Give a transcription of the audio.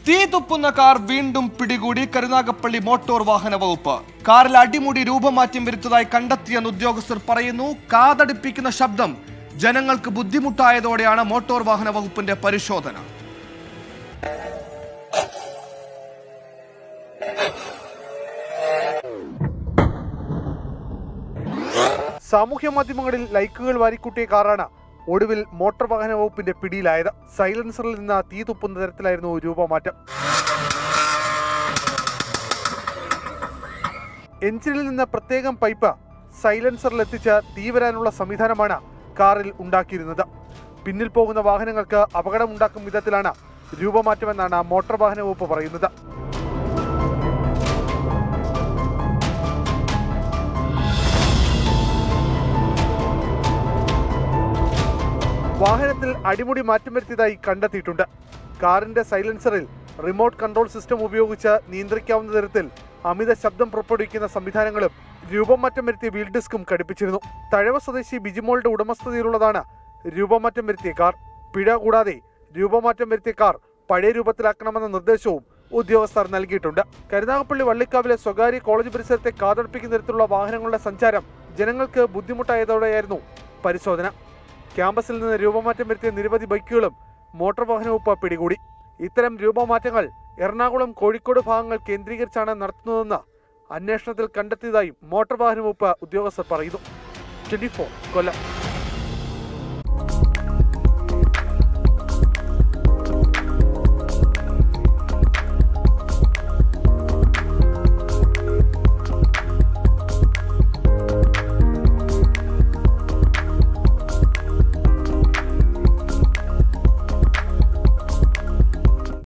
തീ തുപ്പുന്ന കാർ വീണ്ടും പിടികൂടി കരുനാഗപ്പള്ളി മോട്ടോർ വാഹന വകുപ്പ് കാറിൽ അടിമുടി രൂപമാറ്റം വരുത്തതായി കണ്ടെത്തിയെന്ന് ഉദ്യോഗസ്ഥർ പറയുന്നു കാതടിപ്പിക്കുന്ന ശബ്ദം ജനങ്ങൾക്ക് ബുദ്ധിമുട്ടായതോടെയാണ് മോട്ടോർ വാഹന വകുപ്പിന്റെ പരിശോധന സാമൂഹ്യ മാധ്യമങ്ങളിൽ ലൈക്കുകൾ വാരിക്കൂട്ടിയ കാറാണ് ഒടുവിൽ മോട്ടോർ വാഹന വകുപ്പിന്റെ പിടിയിലായത് സൈലൻസറിൽ നിന്ന് തീ തുപ്പുന്ന തരത്തിലായിരുന്നു രൂപമാറ്റം എഞ്ചിനിൽ നിന്ന് പ്രത്യേകം പൈപ്പ് സൈലൻസറിൽ എത്തിച്ച് തീ വരാനുള്ള സംവിധാനമാണ് കാറിൽ ഉണ്ടാക്കിയിരുന്നത് പിന്നിൽ പോകുന്ന വാഹനങ്ങൾക്ക് അപകടമുണ്ടാക്കും വിധത്തിലാണ് രൂപമാറ്റമെന്നാണ് മോട്ടോർ വാഹന വകുപ്പ് പറയുന്നത് വാഹനത്തിൽ അടിമുടി മാറ്റം വരുത്തിയതായി കണ്ടെത്തിയിട്ടുണ്ട് കാറിന്റെ സൈലൻസറിൽ റിമോട്ട് കൺട്രോൾ സിസ്റ്റം ഉപയോഗിച്ച് നിയന്ത്രിക്കാവുന്ന തരത്തിൽ അമിത ശബ്ദം പുറപ്പെടുവിക്കുന്ന സംവിധാനങ്ങളും രൂപമാറ്റം വരുത്തിയ വീൽ ഡിസ്കും ഘടിപ്പിച്ചിരുന്നു തഴവ സ്വദേശി ബിജിമോളുടെ ഉടമസ്ഥതയിലുള്ളതാണ് രൂപമാറ്റം വരുത്തിയ കാർ പിഴ കൂടാതെ രൂപമാറ്റം വരുത്തിയ കാർ പഴയ രൂപത്തിലാക്കണമെന്ന നിർദ്ദേശവും ഉദ്യോഗസ്ഥർ നൽകിയിട്ടുണ്ട് കരുനാഗപ്പള്ളി വള്ളിക്കാവിലെ സ്വകാര്യ കോളേജ് പരിസരത്തെ കാതടുപ്പിക്കുന്ന തരത്തിലുള്ള വാഹനങ്ങളുടെ സഞ്ചാരം ജനങ്ങൾക്ക് ബുദ്ധിമുട്ടായതോടെയായിരുന്നു പരിശോധന ക്യാമ്പസിൽ നിന്ന് രൂപമാറ്റം വരുത്തിയ നിരവധി ബൈക്കുകളും മോട്ടോർ വാഹന വകുപ്പ് പിടികൂടി ഇത്തരം രൂപമാറ്റങ്ങൾ എറണാകുളം കോഴിക്കോട് ഭാഗങ്ങൾ കേന്ദ്രീകരിച്ചാണ് നടത്തുന്നതെന്ന് അന്വേഷണത്തിൽ കണ്ടെത്തിയതായും മോട്ടോർ വാഹന വകുപ്പ് ഉദ്യോഗസ്ഥർ പറയുന്നു ട്വന്റി കൊല്ലം